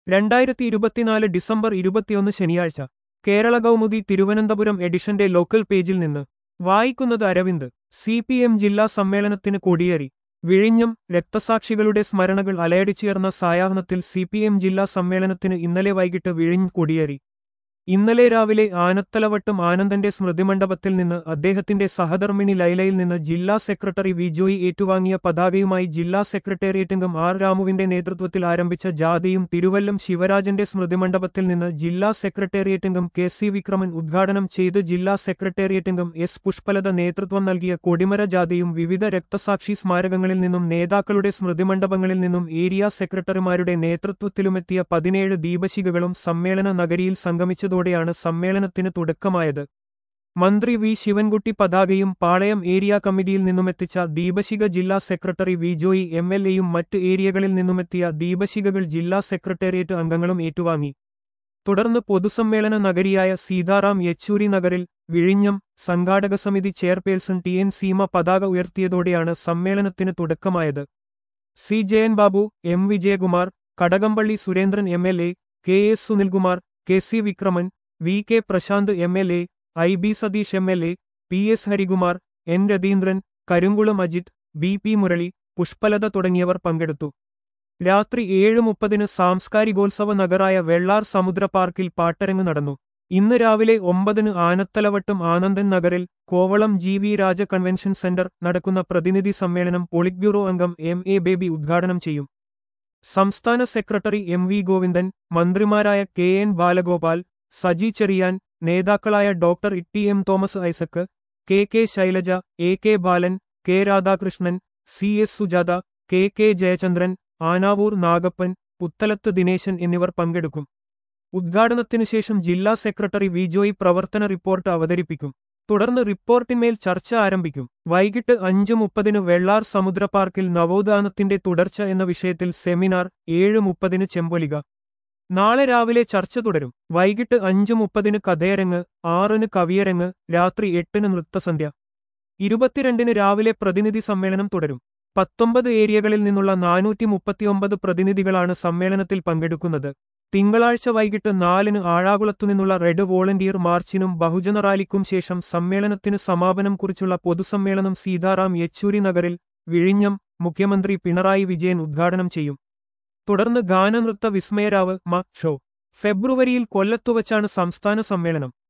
രണ്ടായിരത്തി ഇരുപത്തിനാല് ഡിസംബർ ഇരുപത്തിയൊന്ന് ശനിയാഴ്ച കേരള കൗമുദി തിരുവനന്തപുരം എഡിഷന്റെ ലോക്കൽ പേജിൽ നിന്ന് വായിക്കുന്നത് അരവിന്ദ് സി പി എം ജില്ലാ സമ്മേളനത്തിന് കൊടിയേറി വിഴിഞ്ഞം രക്തസാക്ഷികളുടെ സ്മരണകൾ അലയടിച്ചുയർന്ന സായാഹ്നത്തിൽ സി പി എം ജില്ലാ സമ്മേളനത്തിന് ഇന്നലെ വൈകിട്ട് വിഴിഞ്ഞ് കൊടിയേറി ഇന്നലെ രാവിലെ ആനത്തലവട്ടം ആനന്ദന്റെ സ്മൃതിമണ്ഡപത്തിൽ നിന്ന് അദ്ദേഹത്തിന്റെ സഹധർമ്മിണി ലൈലയിൽ നിന്ന് ജില്ലാ സെക്രട്ടറി വിജോയ് ഏറ്റുവാങ്ങിയ പതാകയുമായി ജില്ലാ സെക്രട്ടേറിയറ്റംഗം ആർ രാമുവിന്റെ നേതൃത്വത്തിൽ ആരംഭിച്ച ജാഥയും തിരുവല്ലം ശിവരാജന്റെ സ്മൃതിമണ്ഡപത്തിൽ നിന്ന് ജില്ലാ സെക്രട്ടേറിയറ്റംഗം കെ സി വിക്രമൻ ഉദ്ഘാടനം ചെയ്ത് ജില്ലാ സെക്രട്ടേറിയറ്റംഗം എസ് പുഷ്പലത നേതൃത്വം നൽകിയ കൊടിമര ജാഥയും വിവിധ രക്തസാക്ഷി സ്മാരകങ്ങളിൽ നിന്നും നേതാക്കളുടെ സ്മൃതിമണ്ഡപങ്ങളിൽ നിന്നും ഏരിയ സെക്രട്ടറിമാരുടെ നേതൃത്വത്തിലുമെത്തിയ പതിനേഴ് ദീപശിഖകളും സമ്മേളന നഗരിയിൽ സംഗമിച്ചതോടെയാണ് സമ്മേളനത്തിന് തുടക്കമായത് മന്ത്രി വി ശിവൻകുട്ടി പതാകയും പാളയം ഏരിയ കമ്മിറ്റിയിൽ നിന്നുമെത്തിച്ച ദീപശിഖ ജില്ലാ secretary V Joy M L എയും മറ്റ് ഏരിയകളിൽ നിന്നുമെത്തിയ ദീപശിഖകൾ ജില്ലാ സെക്രട്ടേറിയറ്റ് അംഗങ്ങളും ഏറ്റുവാങ്ങി തുടർന്ന് പൊതുസമ്മേളന നഗരിയായ സീതാറാം യെച്ചൂരി നഗറിൽ വിഴിഞ്ഞം സംഘാടക സമിതി ചെയർപേഴ്സൺ ടി എൻ സീമ പതാക ഉയർത്തിയതോടെയാണ് സമ്മേളനത്തിന് തുടക്കമായത് C Jayan Babu M Vijayakumar Kadakampally Surendran M L A K S Sunilkumar K C Vikraman V K Prashant M L A I B Satheesh M L A P S Harikumar N Ratheendran കരുങ്കുളം Ajith B P Murali Pushpalatha തുടങ്ങിയവർ പങ്കെടുത്തു രാത്രി ഏഴ് മുപ്പതിന് സാംസ്കാരികോത്സവ നഗറായ വെള്ളാർ സമുദ്ര പാർക്കിൽ പാട്ടരങ്ങ് നടന്നു ഇന്ന് രാവിലെ ഒമ്പതിന് ആനത്തലവട്ടം ആനന്ദൻ നഗറിൽ കോവളം ജി വി രാജ കൺവെൻഷൻ സെന്റർ നടക്കുന്ന പ്രതിനിധി സമ്മേളനം പോളിറ്റ് ബ്യൂറോ അംഗം എം എ ബേബി ഉദ്ഘാടനം ചെയ്യും സംസ്ഥാന സെക്രട്ടറി എം വി ഗോവിന്ദൻ മന്ത്രിമാരായ കെ എൻ ബാലഗോപാൽ സജി ചെറിയാൻ നേതാക്കളായ doctor Itty M Thomas Isaac K K Shailaja A K Balan K Radhakrishnan C S Sujatha K K Jayachandran Anavoor Nagappan Puthalath Dineshan എന്നിവർ പങ്കെടുക്കും ഉദ്ഘാടനത്തിനുശേഷം ജില്ലാ സെക്രട്ടറി വിജോയ് പ്രവർത്തന റിപ്പോർട്ട് അവതരിപ്പിക്കും തുടർന്ന് റിപ്പോർട്ടിന്മേൽ ചർച്ച ആരംഭിക്കും വൈകിട്ട് അഞ്ചു മുപ്പതിന് വെള്ളാർ സമുദ്ര പാർക്കിൽ നവോത്ഥാനത്തിന്റെ തുടർച്ച എന്ന വിഷയത്തിൽ സെമിനാർ ഏഴ് മുപ്പതിന് ചെമ്പൊലിക നാളെ രാവിലെ ചർച്ച തുടരും വൈകിട്ട് അഞ്ചു മുപ്പതിന് കഥയരങ്ങ് ആറിന് കവിയരങ്ങ് രാത്രി എട്ടിന് നൃത്തസന്ധ്യ ഇരുപത്തിരണ്ടിന് രാവിലെ പ്രതിനിധി സമ്മേളനം തുടരും പത്തൊമ്പത് ഏരിയകളിൽ നിന്നുള്ള നാനൂറ്റി മുപ്പത്തിയൊമ്പത് പ്രതിനിധികളാണ് സമ്മേളനത്തിൽ പങ്കെടുക്കുന്നത് തിങ്കളാഴ്ച വൈകിട്ട് നാലിന് ആഴാകുളത്തുനിന്നുള്ള റെഡ് വോളണ്ടിയർ മാർച്ചിനും ബഹുജന റാലിക്കും ശേഷം സമ്മേളനത്തിന് സമാപനം കുറിച്ചുള്ള പൊതുസമ്മേളനം സീതാറാം യെച്ചൂരി നഗറിൽ വിഴിഞ്ഞം മുഖ്യമന്ത്രി പിണറായി വിജയൻ ഉദ്ഘാടനം ചെയ്യും തുടർന്ന് ഗാനനൃത്ത വിസ്മയരാവ് മ ഷോ ഫെബ്രുവരിയിൽ കൊല്ലത്തുവച്ചാണ് സംസ്ഥാന സമ്മേളനം